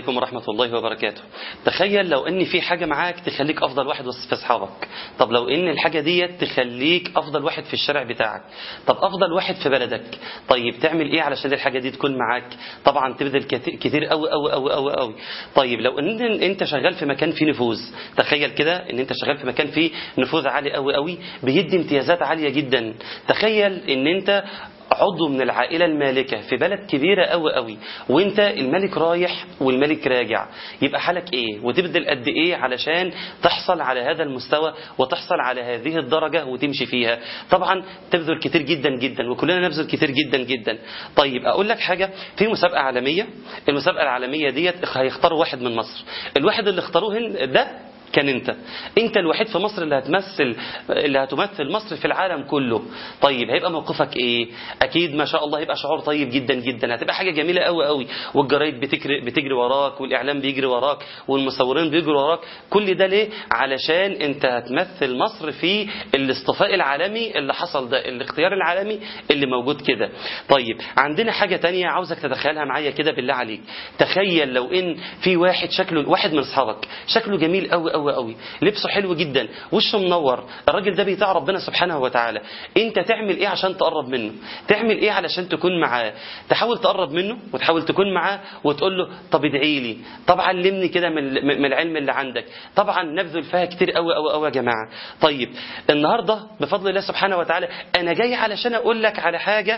عليكم ورحمة الله وبركاته تخيل لو ان في حاجة معاك تخليك افضل واحد وسط في اصحابك طب لو ان الحاجة ديت تخليك افضل واحد في الشارع بتاعك طب افضل واحد في بلدك طيب تعمل ايه علشان الحاجة دي تكون معاك طبعا تبذل كت- كتير قوي قوي قوي قوي قوي طيب لو ان انت شغال في مكان فيه نفوذ تخيل كده ان انت شغال في مكان فيه نفوذ عالي قوي قوي بيدي امتيازات عالية جدا تخيل ان انت عضو من العائلة المالكة في بلد كبيرة قوي قوي وانت الملك رايح والملك راجع يبقى حالك ايه وتبذل قد ايه علشان تحصل على هذا المستوى وتحصل على هذه الدرجة وتمشي فيها طبعا تبذل كتير جدا جدا وكلنا نبذل كتير جدا جدا طيب اقول لك حاجة في مسابقة عالمية المسابقة العالمية ديت هيختاروا واحد من مصر الواحد اللي اختاروه هن- ده كان انت انت الوحيد في مصر اللي هتمثل اللي هتمثل مصر في العالم كله طيب هيبقى موقفك ايه اكيد ما شاء الله هيبقى شعور طيب جدا جدا هتبقى حاجه جميله قوي قوي والجرايد بتجري بتجري وراك والاعلام بيجري وراك والمصورين بيجروا وراك كل ده ليه علشان انت هتمثل مصر في الاصطفاء العالمي اللي حصل ده الاختيار العالمي اللي موجود كده طيب عندنا حاجه تانية عاوزك تتخيلها معايا كده بالله عليك تخيل لو ان في واحد شكله واحد من اصحابك شكله جميل قوي قوي قوي لبسه حلو جدا وشه منور الراجل ده بيطاع ربنا سبحانه وتعالى انت تعمل ايه عشان تقرب منه تعمل ايه علشان تكون معاه تحاول تقرب منه وتحاول تكون معاه وتقول له طب ادعي لي طب علمني كده من من العلم اللي عندك طبعا نبذل فيها كتير قوي قوي قوي يا جماعه طيب النهارده بفضل الله سبحانه وتعالى انا جاي علشان اقول لك على حاجه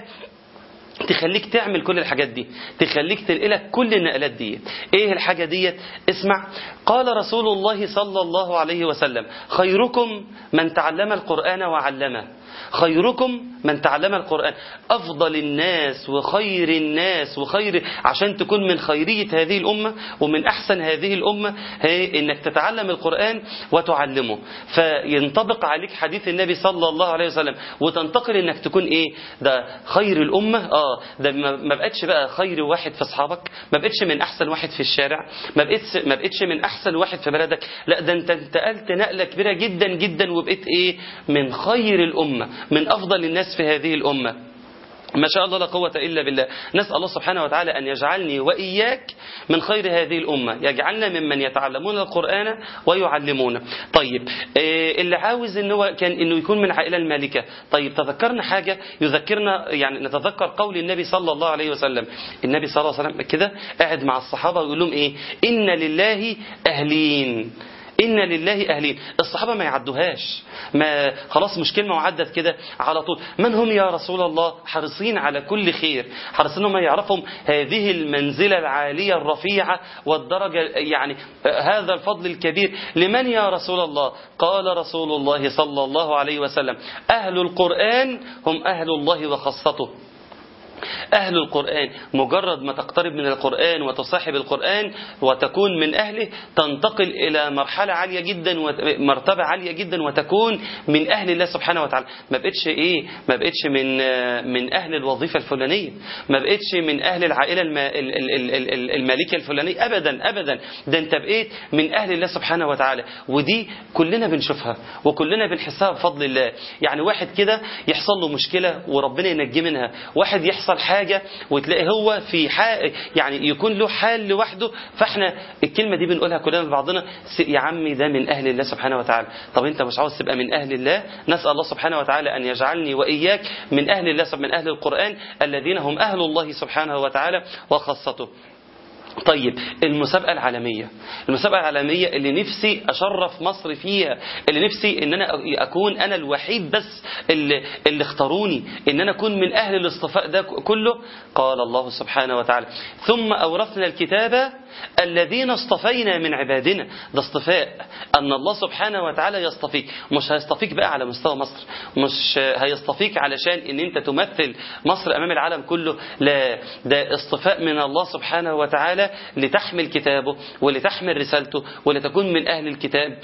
تخليك تعمل كل الحاجات دي تخليك تنقلك كل النقلات دي ايه الحاجة دي اسمع قال رسول الله صلى الله عليه وسلم خيركم من تعلم القرآن وعلمه خيركم من تعلم القرآن أفضل الناس وخير الناس وخير عشان تكون من خيرية هذه الأمة ومن أحسن هذه الأمة هي إنك تتعلم القرآن وتعلمه فينطبق عليك حديث النبي صلى الله عليه وسلم وتنتقل إنك تكون إيه ده خير الأمة آه ده ما ما بقتش بقى خير واحد في أصحابك ما بقتش من أحسن واحد في الشارع ما بقتش ما بقتش من أحسن واحد في بلدك لا ده أنت انتقلت نقلة كبيرة جدا جدا وبقيت إيه من خير الأمة من أفضل الناس في هذه الأمة ما شاء الله لا قوة إلا بالله نسأل الله سبحانه وتعالى أن يجعلني وإياك من خير هذه الأمة يجعلنا ممن يتعلمون القرآن ويعلمونه طيب آه، اللي عاوز إن هو كان إنه يكون من عائلة المالكة طيب تذكرنا حاجة يذكرنا يعني نتذكر قول النبي صلى الله عليه وسلم النبي صلى الله عليه وسلم كده قاعد مع الصحابة ويقول لهم إيه إن لله أهلين إن لله أهلين الصحابة ما يعدوهاش ما خلاص مش كلمة وعدت كده على طول من هم يا رسول الله حريصين على كل خير حريصين هم يعرفهم هذه المنزلة العالية الرفيعة والدرجة يعني هذا الفضل الكبير لمن يا رسول الله قال رسول الله صلى الله عليه وسلم أهل القرآن هم أهل الله وخاصته أهل القرآن مجرد ما تقترب من القرآن وتصاحب القرآن وتكون من أهله تنتقل إلى مرحلة عالية جدا ومرتبة عالية جدا وتكون من أهل الله سبحانه وتعالى ما بقتش إيه ما بقتش من من أهل الوظيفة الفلانية ما بقتش من أهل العائلة الم- ال- ال- ال- ال- المالكة الفلانية أبدا أبدا ده أنت بقيت من أهل الله سبحانه وتعالى ودي كلنا بنشوفها وكلنا بنحسها بفضل الله يعني واحد كده يحصل له مشكلة وربنا ينجيه منها واحد يحصل حاجة وتلاقي هو في حال يعني يكون له حال لوحده فاحنا الكلمة دي بنقولها كلنا لبعضنا س- يا عمي ده من أهل الله سبحانه وتعالى طب أنت مش عاوز تبقى من أهل الله نسأل الله سبحانه وتعالى أن يجعلني وإياك من أهل الله من أهل القرآن الذين هم أهل الله سبحانه وتعالى وخاصته طيب المسابقة العالمية المسابقة العالمية اللي نفسي أشرف مصر فيها اللي نفسي إن أنا أكون أنا الوحيد بس اللي, اللي اختاروني إن أنا أكون من أهل الاصطفاء ده كله قال الله سبحانه وتعالى ثم أورثنا الكتاب الذين اصطفينا من عبادنا ده اصطفاء أن الله سبحانه وتعالى يصطفيك مش هيصطفيك بقى على مستوى مصر مش هيصطفيك علشان ان انت تمثل مصر امام العالم كله لا ده اصطفاء من الله سبحانه وتعالى لتحمل كتابه ولتحمل رسالته ولتكون من اهل الكتاب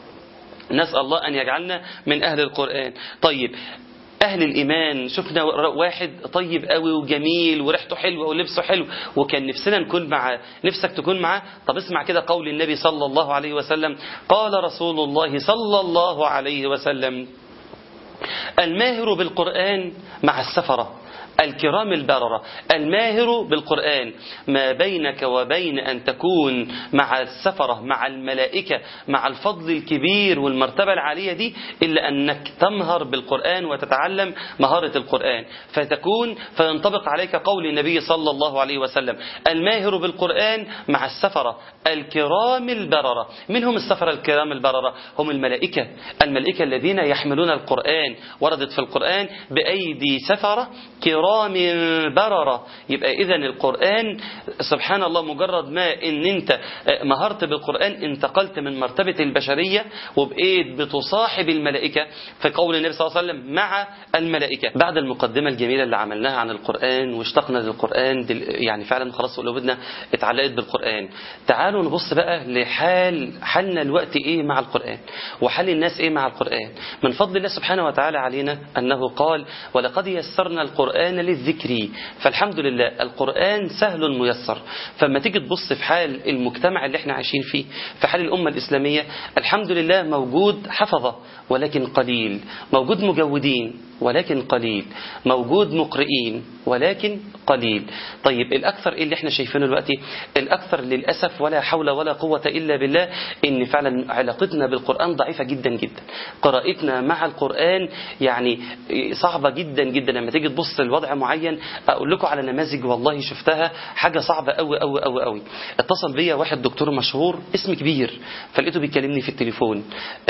نسأل الله أن يجعلنا من أهل القرآن طيب أهل الإيمان شفنا واحد طيب قوي وجميل وريحته حلوة ولبسه حلو وكان نفسنا نكون معاه نفسك تكون معاه طب اسمع كده قول النبي صلى الله عليه وسلم قال رسول الله صلى الله عليه وسلم الماهر بالقرآن مع السفرة الكرام البررة الماهر بالقرآن ما بينك وبين أن تكون مع السفرة مع الملائكة مع الفضل الكبير والمرتبة العالية دي إلا أنك تمهر بالقرآن وتتعلم مهارة القرآن فتكون فينطبق عليك قول النبي صلى الله عليه وسلم الماهر بالقرآن مع السفرة الكرام البررة من هم السفرة الكرام البررة هم الملائكة الملائكة الذين يحملون القرآن وردت في القرآن بأيدي سفرة كرام بررة يبقى إذا القرآن سبحان الله مجرد ما إن أنت مهرت بالقرآن انتقلت من مرتبة البشرية وبقيت بتصاحب الملائكة في قول النبي صلى الله عليه وسلم مع الملائكة بعد المقدمة الجميلة اللي عملناها عن القرآن واشتقنا للقرآن يعني فعلا خلاص قلوبنا اتعلقت بالقرآن تعالوا نبص بقى لحال حالنا الوقت ايه مع القرآن وحال الناس ايه مع القرآن من فضل الله سبحانه وتعالى علينا أنه قال ولقد يسرنا القرآن للذكر فالحمد لله القرآن سهل ميسر فما تيجي تبص في حال المجتمع اللي احنا عايشين فيه في حال الأمة الإسلامية الحمد لله موجود حفظة ولكن قليل موجود مجودين ولكن قليل موجود مقرئين ولكن قليل طيب الأكثر إيه اللي احنا شايفينه دلوقتي الأكثر للأسف ولا حول ولا قوة إلا بالله إن فعلا علاقتنا بالقرآن ضعيفة جدا جدا قراءتنا مع القرآن يعني صعبة جدا جدا لما تيجي تبص لوضع معين أقول لكم على نماذج والله شفتها حاجة صعبة قوي قوي قوي قوي اتصل بيا واحد دكتور مشهور اسم كبير فلقيته بيكلمني في التليفون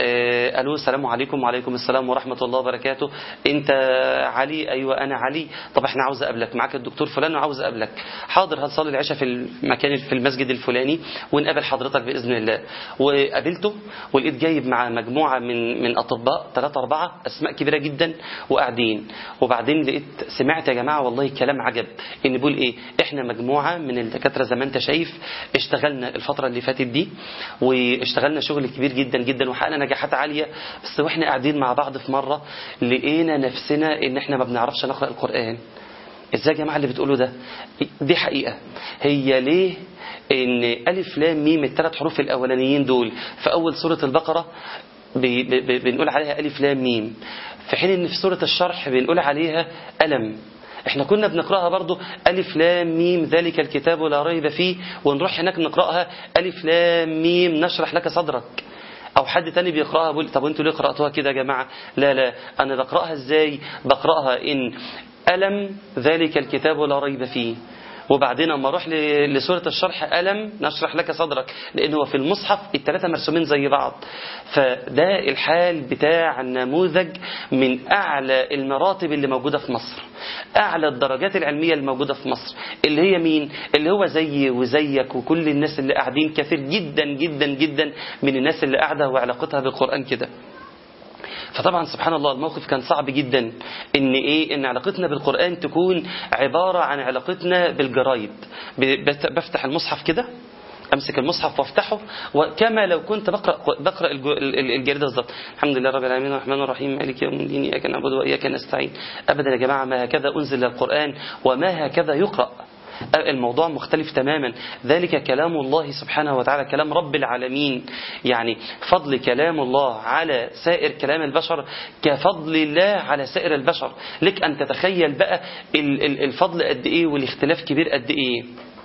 آه ألو السلام عليكم وعليكم السلام ورحمة الله وبركاته انت علي ايوه انا علي طب احنا عاوز اقابلك معاك الدكتور فلان وعاوز اقابلك حاضر هتصلي العشاء في المكان في المسجد الفلاني ونقابل حضرتك باذن الله وقابلته ولقيت جايب مع مجموعه من من اطباء ثلاثه اربعه اسماء كبيره جدا وقاعدين وبعدين لقيت سمعت يا جماعه والله كلام عجب ان بيقول ايه احنا مجموعه من الدكاتره زي ما انت شايف اشتغلنا الفتره اللي فاتت دي واشتغلنا شغل كبير جدا جدا وحققنا نجاحات عاليه بس واحنا قاعدين مع بعض في مره لقينا نفسنا ان احنا ما بنعرفش نقرا القران ازاي يا جماعه اللي بتقولوا ده دي حقيقه هي ليه ان الف لام ميم الثلاث حروف الاولانيين دول في اول سوره البقره بي بي بنقول عليها الف لام ميم في حين ان في سوره الشرح بنقول عليها الم احنا كنا بنقراها برضو ألف لام ميم ذلك الكتاب لا ريب فيه ونروح هناك نقراها ألف لام ميم نشرح لك صدرك او حد تاني بيقراها بيقول طب انتوا ليه قراتوها كده يا جماعه لا لا انا بقراها ازاي بقراها ان الم ذلك الكتاب لا ريب فيه وبعدين اما اروح لسوره الشرح الم نشرح لك صدرك لان هو في المصحف الثلاثه مرسومين زي بعض فده الحال بتاع النموذج من اعلى المراتب اللي موجوده في مصر اعلى الدرجات العلميه الموجوده في مصر اللي هي مين اللي هو زيي وزيك وكل الناس اللي قاعدين كثير جدا جدا جدا من الناس اللي قاعده وعلاقتها بالقران كده فطبعا سبحان الله الموقف كان صعب جدا ان ايه ان علاقتنا بالقران تكون عباره عن علاقتنا بالجرايد بفتح المصحف كده امسك المصحف وافتحه وكما لو كنت بقرا بقرا الجريده بالظبط الحمد لله رب العالمين الرحمن الرحيم مالك يوم الدين اياك نعبد واياك نستعين ابدا يا جماعه ما هكذا انزل القران وما هكذا يقرا الموضوع مختلف تماما ذلك كلام الله سبحانه وتعالى كلام رب العالمين يعني فضل كلام الله على سائر كلام البشر كفضل الله على سائر البشر لك أن تتخيل بقى الفضل قد إيه والاختلاف كبير قد إيه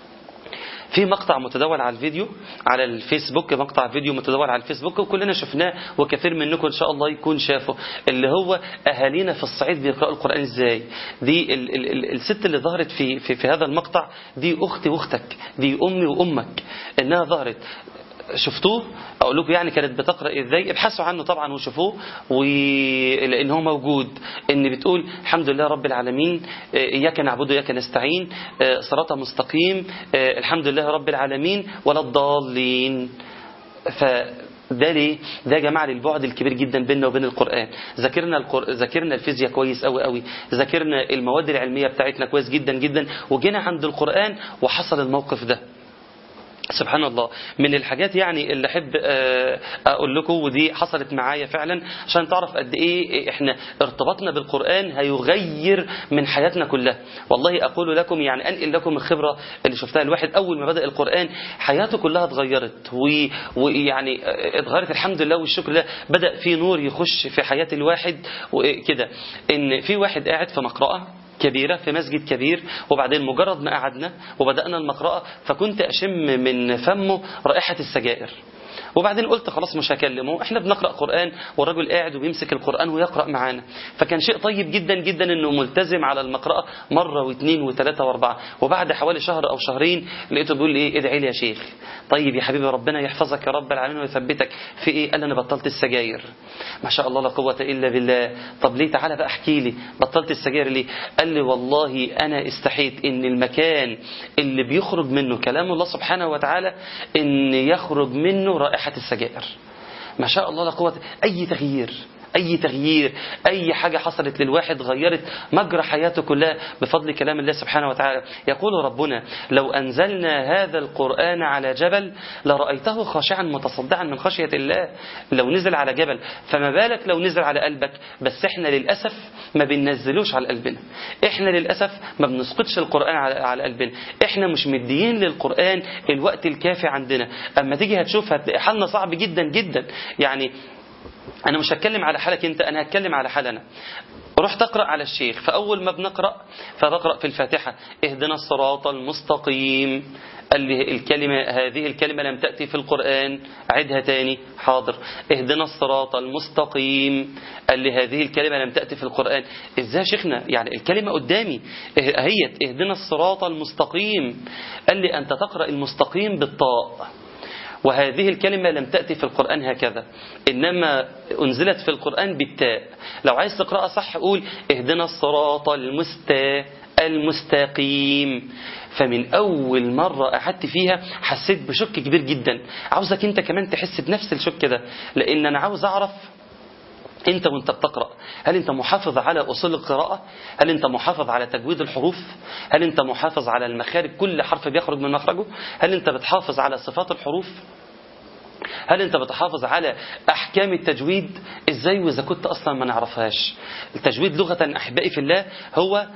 في مقطع متداول على الفيديو على الفيسبوك مقطع فيديو متداول على الفيسبوك وكلنا شفناه وكثير منكم ان شاء الله يكون شافه اللي هو اهالينا في الصعيد بيقراوا القران ازاي دي ال ال ال الست اللي ظهرت في, في في هذا المقطع دي اختي واختك دي امي وامك انها ظهرت شفتوه اقول لكم يعني كانت بتقرا ازاي ابحثوا عنه طبعا وشوفوه ولان هو موجود ان بتقول الحمد لله رب العالمين اياك نعبد واياك نستعين صراط مستقيم الحمد لله رب العالمين ولا الضالين ف ده ليه؟ ده يا جماعه للبعد الكبير جدا بيننا وبين القران، ذاكرنا القر... ذاكرنا الفيزياء كويس قوي قوي، ذاكرنا المواد العلميه بتاعتنا كويس جدا جدا، وجينا عند القران وحصل الموقف ده. سبحان الله من الحاجات يعني اللي احب اقول لكم ودي حصلت معايا فعلا عشان تعرف قد ايه احنا ارتباطنا بالقران هيغير من حياتنا كلها والله اقول لكم يعني انقل لكم الخبره اللي شفتها الواحد اول ما بدا القران حياته كلها اتغيرت ويعني اتغيرت الحمد لله والشكر لله بدا في نور يخش في حياه الواحد وكده ان في واحد قاعد في مقرأه كبيرة في مسجد كبير وبعدين مجرد ما قعدنا وبدأنا المقرأة فكنت أشم من فمه رائحة السجائر وبعدين قلت خلاص مش هكلمه احنا بنقرأ قرآن والرجل قاعد وبيمسك القرآن ويقرأ معانا فكان شيء طيب جدا جدا انه ملتزم على المقرأة مرة واثنين وثلاثة واربعة وبعد حوالي شهر او شهرين لقيته بيقول لي ايه ادعي لي يا شيخ طيب يا حبيبي ربنا يحفظك يا رب العالمين ويثبتك في ايه قال انا بطلت السجاير ما شاء الله لا قوة الا بالله طب ليه تعالى بقى احكي لي بطلت السجاير ليه قال لي والله انا استحيت ان المكان اللي بيخرج منه كلام الله سبحانه وتعالى ان يخرج منه رائحة السجائر ما شاء الله لا قوة أي تغيير أي تغيير أي حاجة حصلت للواحد غيرت مجرى حياته كلها بفضل كلام الله سبحانه وتعالى يقول ربنا لو أنزلنا هذا القرآن على جبل لرأيته خاشعا متصدعا من خشية الله لو نزل على جبل فما بالك لو نزل على قلبك بس احنا للأسف ما بننزلوش على قلبنا احنا للأسف ما بنسقطش القرآن على على قلبنا احنا مش مديين للقرآن الوقت الكافي عندنا اما تيجي هتشوف هتلاقي حالنا صعب جدا جدا يعني أنا مش هتكلم على حالك أنت أنا هتكلم على حالنا رحت أقرأ على الشيخ فأول ما بنقرأ فبقرأ في الفاتحة اهدنا الصراط المستقيم قال لي الكلمة هذه الكلمة لم تأتي في القرآن عدها تاني حاضر اهدنا الصراط المستقيم قال لي هذه الكلمة لم تأتي في القرآن ازاي يا شيخنا يعني الكلمة قدامي هي اهدنا الصراط المستقيم قال لي أنت تقرأ المستقيم بالطاء وهذه الكلمة لم تأتي في القرآن هكذا إنما أنزلت في القرآن بالتاء لو عايز تقرأها صح قول اهدنا الصراط المستا المستقيم فمن أول مرة قعدت فيها حسيت بشك كبير جدا عاوزك أنت كمان تحس بنفس الشك ده لأن أنا عاوز أعرف انت وانت بتقرأ هل انت محافظ على اصول القراءة هل انت محافظ على تجويد الحروف هل انت محافظ على المخارج كل حرف بيخرج من مخرجه هل انت بتحافظ على صفات الحروف هل انت بتحافظ على احكام التجويد ازاي واذا كنت اصلا ما نعرفهاش التجويد لغة احبائي في الله هو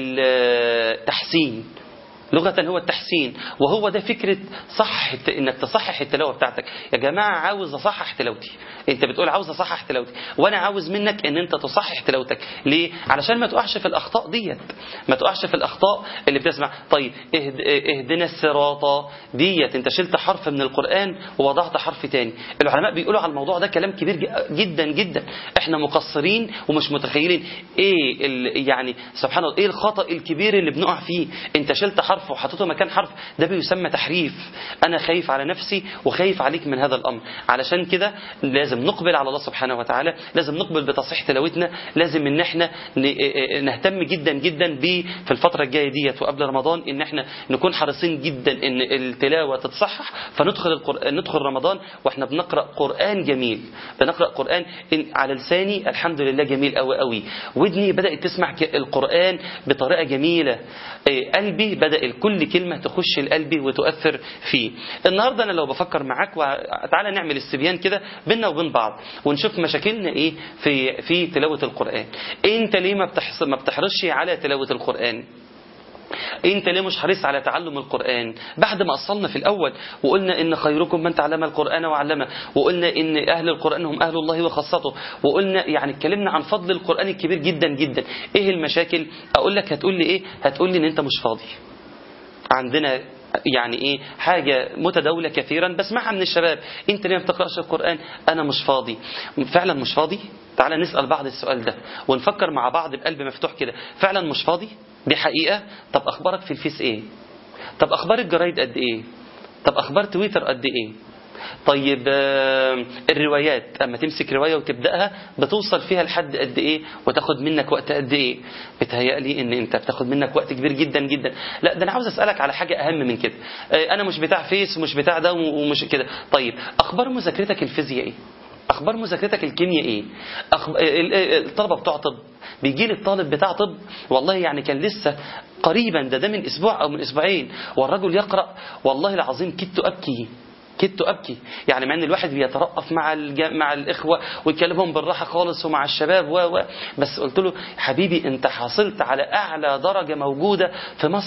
التحسين لغة هو التحسين وهو ده فكرة صح انك تصحح التلاوة بتاعتك يا جماعة عاوز اصحح تلاوتي انت بتقول عاوز اصحح تلاوتي وانا عاوز منك ان انت تصحح تلاوتك ليه علشان ما تقعش في الاخطاء ديت ما تقعش في الاخطاء اللي بتسمع طيب اهد اهدنا الصراط ديت انت شلت حرف من القرآن ووضعت حرف تاني العلماء بيقولوا على الموضوع ده كلام كبير جدا جدا احنا مقصرين ومش متخيلين ايه يعني سبحان الله ايه الخطأ الكبير اللي بنقع فيه انت شلت حرف وحطيته مكان حرف ده بيسمى تحريف انا خايف على نفسي وخايف عليك من هذا الامر علشان كده لازم نقبل على الله سبحانه وتعالى لازم نقبل بتصحيح تلاوتنا لازم ان احنا نهتم جدا جدا ب في الفترة الجاية ديت وقبل رمضان ان احنا نكون حريصين جدا ان التلاوة تتصحح فندخل القرآن ندخل رمضان واحنا بنقرأ قرآن جميل بنقرأ قرآن إن على لساني الحمد لله جميل قوي قوي ودني بدأت تسمع القرآن بطريقة جميلة قلبي بدأ كل كلمة تخش القلب وتؤثر فيه النهاردة أنا لو بفكر معاك تعالى نعمل استبيان كده بينا وبين بعض ونشوف مشاكلنا إيه في في تلاوة القرآن أنت ليه ما ما بتحرصش على تلاوة القرآن انت ليه مش حريص على تعلم القرآن بعد ما أصلنا في الأول وقلنا إن خيركم من تعلم القرآن وعلمه وقلنا إن أهل القرآن هم أهل الله وخاصته وقلنا يعني اتكلمنا عن فضل القرآن الكبير جدا جدا إيه المشاكل أقول لك هتقول لي إيه هتقول لي إن أنت مش فاضي عندنا يعني ايه حاجة متداولة كثيرا بسمعها من الشباب انت ليه ما بتقرأش القرآن انا مش فاضي فعلا مش فاضي تعالى نسأل بعض السؤال ده ونفكر مع بعض بقلب مفتوح كده فعلا مش فاضي دي حقيقة طب اخبارك في الفيس ايه طب اخبار الجرايد قد ايه طب اخبار تويتر قد ايه طيب الروايات اما تمسك رواية وتبدأها بتوصل فيها لحد قد ايه وتاخد منك وقت قد ايه بتهيألي ان انت بتاخد منك وقت كبير جدا جدا لا ده انا عاوز اسألك على حاجة اهم من كده انا مش بتاع فيس ومش بتاع ده ومش كده طيب اخبار مذاكرتك الفيزياء ايه اخبار مذاكرتك الكيمياء ايه أخب... الطلبه بتوع طب بيجي لي الطالب بتاع طب والله يعني كان لسه قريبا ده ده من اسبوع او من اسبوعين والرجل يقرا والله العظيم كدت ابكي كدت أبكي يعني مع أن الواحد بيترأف مع الج... مع الإخوة ويكلمهم بالراحة خالص ومع الشباب و... و... بس قلت له حبيبي أنت حصلت على أعلى درجة موجودة في مصر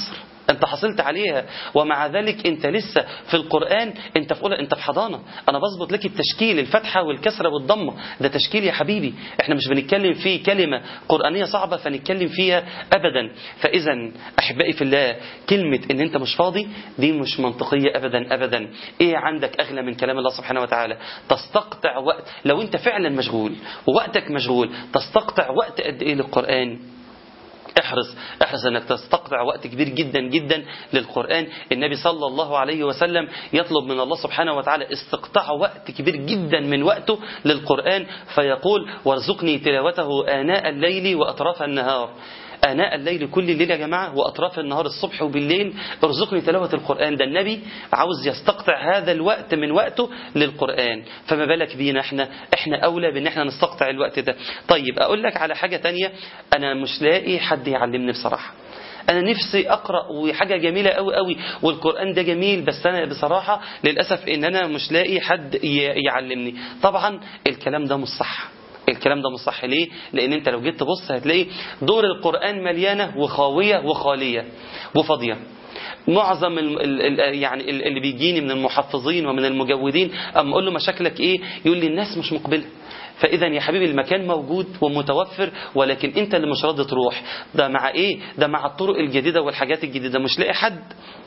انت حصلت عليها ومع ذلك انت لسه في القرآن انت في أولى انت في حضانة انا بظبط لك التشكيل الفتحة والكسرة والضمة ده تشكيل يا حبيبي احنا مش بنتكلم في كلمة قرآنية صعبة فنتكلم فيها ابدا فاذا احبائي في الله كلمة ان انت مش فاضي دي مش منطقية ابدا ابدا ايه عندك اغلى من كلام الله سبحانه وتعالى تستقطع وقت لو انت فعلا مشغول ووقتك مشغول تستقطع وقت قد ايه للقرآن احرص احرص انك تستقطع وقت كبير جدا جدا للقرآن النبي صلى الله عليه وسلم يطلب من الله سبحانه وتعالى استقطاع وقت كبير جدا من وقته للقرآن فيقول وارزقني تلاوته آناء الليل وأطراف النهار آناء الليل كل الليل يا جماعة وأطراف النهار الصبح وبالليل ارزقني تلاوة القرآن ده النبي عاوز يستقطع هذا الوقت من وقته للقرآن فما بالك بينا احنا احنا أولى بأن احنا نستقطع الوقت ده طيب أقول لك على حاجة تانية أنا مش لاقي حد يعلمني بصراحة انا نفسي اقرا وحاجه جميله قوي قوي والقران ده جميل بس انا بصراحه للاسف ان انا مش لاقي حد يعلمني طبعا الكلام ده مش صح الكلام ده مش صح ليه لان انت لو جيت تبص هتلاقي دور القران مليانه وخاويه وخاليه وفاضيه معظم ال ال يعني اللي بيجيني من المحفظين ومن المجودين اما اقول له مشاكلك ايه يقول لي الناس مش مقبله فاذا يا حبيبي المكان موجود ومتوفر ولكن انت اللي مش راضي تروح ده مع ايه ده مع الطرق الجديده والحاجات الجديده مش لاقي حد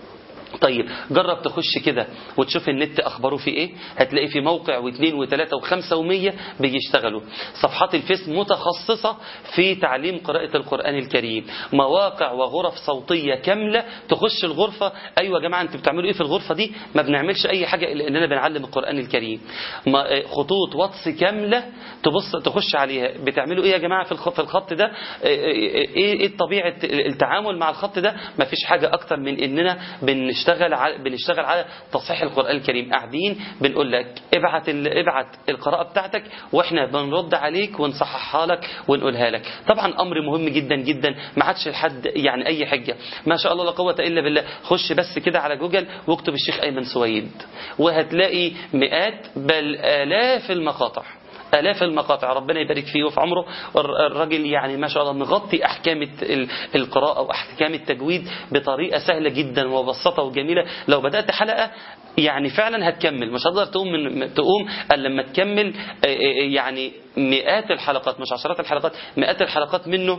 طيب جرب تخش كده وتشوف النت اخباره في ايه هتلاقي في موقع واثنين وثلاثة وخمسة ومية بيشتغلوا صفحات الفيس متخصصة في تعليم قراءة القرآن الكريم مواقع وغرف صوتية كاملة تخش الغرفة ايوه يا جماعة انتوا بتعملوا ايه في الغرفة دي ما بنعملش اي حاجة الا اننا بنعلم القرآن الكريم خطوط واتس كاملة تبص تخش عليها بتعملوا ايه يا جماعة في الخط ده ايه ايه طبيعة التعامل مع الخط ده ما فيش حاجة اكتر من اننا بنشتغل بنشتغل على بنشتغل على تصحيح القرآن الكريم قاعدين بنقول لك ابعت ابعت القراءة بتاعتك واحنا بنرد عليك ونصححها لك ونقولها لك طبعا امر مهم جدا جدا ما عادش لحد يعني اي حجة ما شاء الله لا قوة الا بالله خش بس كده على جوجل واكتب الشيخ ايمن سويد وهتلاقي مئات بل الاف المقاطع آلاف المقاطع ربنا يبارك فيه وفي عمره الراجل يعني ما شاء الله مغطي أحكام القراءة وأحكام التجويد بطريقة سهلة جدا وبسيطة وجميلة لو بدأت حلقة يعني فعلا هتكمل مش هتقدر تقوم من تقوم الا لما تكمل يعني مئات الحلقات مش عشرات الحلقات مئات الحلقات منه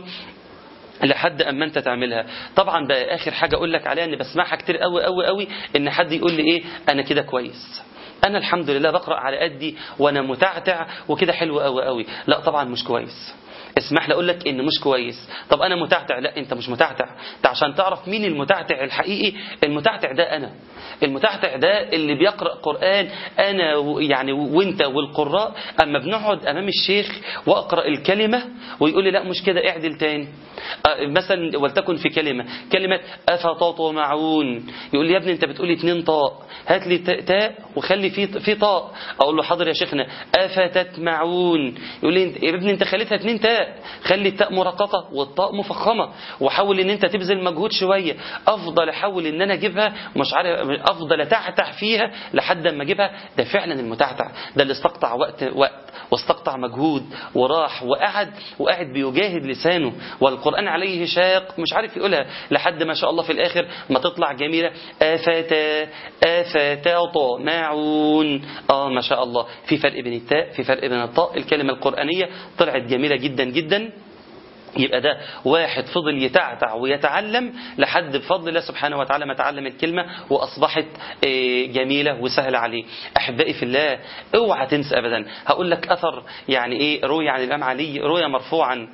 لحد اما انت تعملها طبعا بقى اخر حاجه اقول لك عليها اني بسمعها كتير قوي قوي قوي ان حد يقول لي ايه انا كده كويس انا الحمد لله بقرا على قدي وانا متعتع وكده حلو قوي قوي لا طبعا مش كويس اسمح لي اقول لك ان مش كويس طب انا متعتع لا انت مش متعتع انت عشان تعرف مين المتعتع الحقيقي المتعتع ده انا المتعتع ده اللي بيقرا قران انا يعني وانت والقراء اما بنقعد امام الشيخ واقرا الكلمه ويقول لي لا مش كده اعدل تاني مثلا ولتكن في كلمه كلمه افتطمعون يقول لي يا ابني انت بتقول لي اتنين طاء هات لي تاء وخلي في في طاء اقول له حاضر يا شيخنا افتتمعون يقول لي يا ابني انت خليتها اتنين تاء خلي التاء مرققه والطاء مفخمه وحاول ان انت تبذل مجهود شويه افضل احاول ان انا اجيبها مش عارف افضل اتعتع فيها لحد ما اجيبها ده فعلا المتعتع ده اللي استقطع وقت وقت واستقطع مجهود وراح وقعد وقاعد بيجاهد لسانه والقران عليه شاق مش عارف يقولها لحد ما شاء الله في الاخر ما تطلع جميله افتا افتا طمعون اه ما شاء الله في فرق بين التاء في فرق بين الطاء الكلمه القرانيه طلعت جميله جدا جدا يبقى ده واحد فضل يتعتع ويتعلم لحد بفضل الله سبحانه وتعالى ما تعلم الكلمة وأصبحت جميلة وسهلة عليه أحبائي في الله اوعى تنسى أبدا هقول لك أثر يعني إيه روي عن الإمام علي روي مرفوعا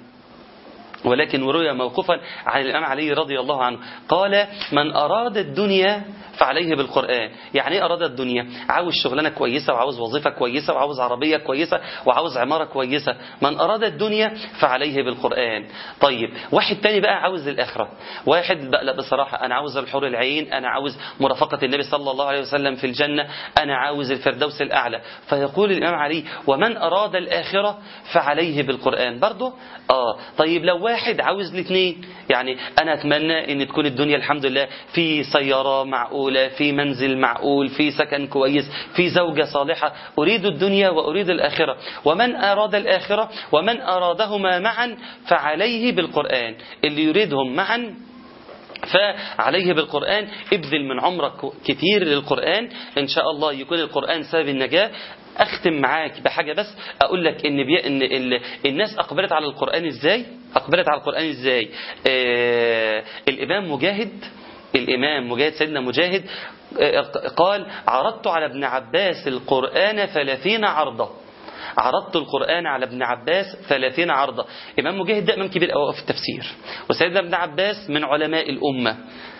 ولكن وروي موقوفا عن الإمام علي رضي الله عنه قال من أراد الدنيا فعليه بالقرآن يعني ايه أراد الدنيا عاوز شغلانة كويسة وعاوز وظيفة كويسة وعاوز عربية كويسة وعاوز عمارة كويسة من أراد الدنيا فعليه بالقرآن طيب واحد تاني بقى عاوز الآخرة واحد بقى لا بصراحة أنا عاوز الحور العين أنا عاوز مرافقة النبي صلى الله عليه وسلم في الجنة أنا عاوز الفردوس الأعلى فيقول الإمام علي ومن أراد الآخرة فعليه بالقرآن برضه آه طيب لو واحد عاوز الاثنين يعني أنا أتمنى أن تكون الدنيا الحمد لله في سيارة معقولة في منزل معقول في سكن كويس في زوجة صالحة أريد الدنيا وأريد الآخرة ومن أراد الآخرة ومن أرادهما معا فعليه بالقرآن اللي يريدهم معا فعليه بالقرآن ابذل من عمرك كتير للقرآن إن شاء الله يكون القرآن سبب النجاة أختم معاك بحاجة بس أقول لك إن, بي... إن ال... الناس أقبلت على القرآن إزاي أقبلت على القرآن إزاي آه... الإمام مجاهد الإمام مجاهد سيدنا مجاهد آه، قال عرضت على ابن عباس القرآن ثلاثين عرضة عرضت القرآن على ابن عباس ثلاثين عرضة إمام مجاهد ده إمام كبير أوي في التفسير وسيدنا ابن عباس من علماء الأمة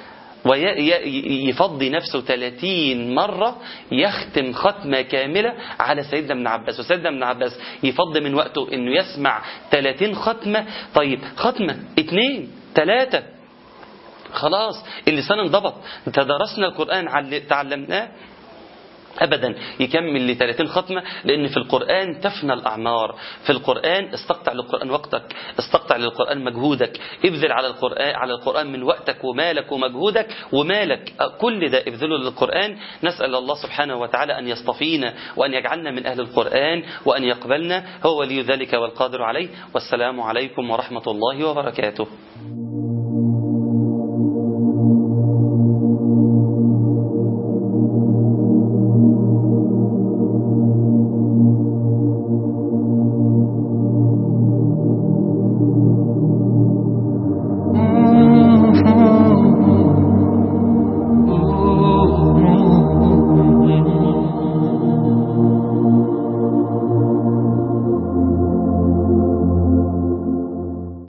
ويفضي نفسه 30 مرة يختم ختمة كاملة على سيدنا ابن عباس وسيدنا ابن عباس يفضي من وقته انه يسمع 30 ختمة طيب ختمة اثنين ثلاثة خلاص اللسان انضبط تدرسنا القرآن تعلمناه أبدا يكمل ل 30 ختمة لأن في القرآن تفنى الأعمار في القرآن استقطع للقرآن وقتك استقطع للقرآن مجهودك ابذل على القرآن على القرآن من وقتك ومالك ومجهودك ومالك كل ده ابذله للقرآن نسأل الله سبحانه وتعالى أن يصطفينا وأن يجعلنا من أهل القرآن وأن يقبلنا هو ولي ذلك والقادر عليه والسلام عليكم ورحمة الله وبركاته